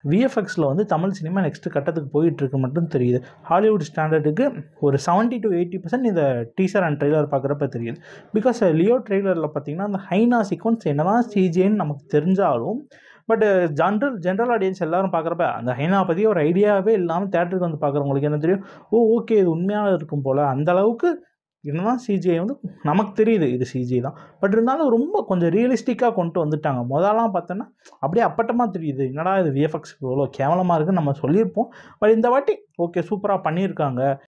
விஎஃப்எக்ஸில் வந்து Tamil cinema next கட்டத்துக்கு போயிட்டுருக்கு மட்டும் தெரியுது ஹாலிவுட் ஸ்டாண்டர்டுக்கு ஒரு செவன்ட்டி டு எயிட்டி பர்சன்ட் இந்த டீசர் அண்ட் ட்ரெய்லர் பார்க்குறப்ப தெரியுது பிகாஸ் லியோ ட்ரெய்லரில் பார்த்தீங்கன்னா அந்த ஹைனா சீக்வன்ஸ் என்னதான் சிஜேன்னு நமக்கு தெரிஞ்சாலும் பட் ஜென்ரல் ஜென்ரல் ஆடியன்ஸ் எல்லாரும் பார்க்குறப்ப அந்த ஹைனா பற்றி ஒரு ஐடியாவே இல்லாமல் தேட்டருக்கு வந்து பார்க்குறவங்களுக்கு என்ன தெரியும் ஓ ஓகே இது உண்மையாக இருக்கும் போல் அந்த அளவுக்கு என்னதான் சிஜிஐ வந்து நமக்கு தெரியுது இது சிஜி தான் பட் இருந்தாலும் ரொம்ப கொஞ்சம் ரியலிஸ்டிக்காக கொண்டு வந்துட்டாங்க முதல்லாம் பார்த்தோன்னா அப்படியே அப்பட்டமாக தெரியுது என்னடா இது விஎஃப்எக்ஸ் இவ்வளோ கேவலமாக இருக்குன்னு நம்ம சொல்லியிருப்போம் பட் இந்த வாட்டி ஓகே சூப்பராக பண்ணியிருக்காங்க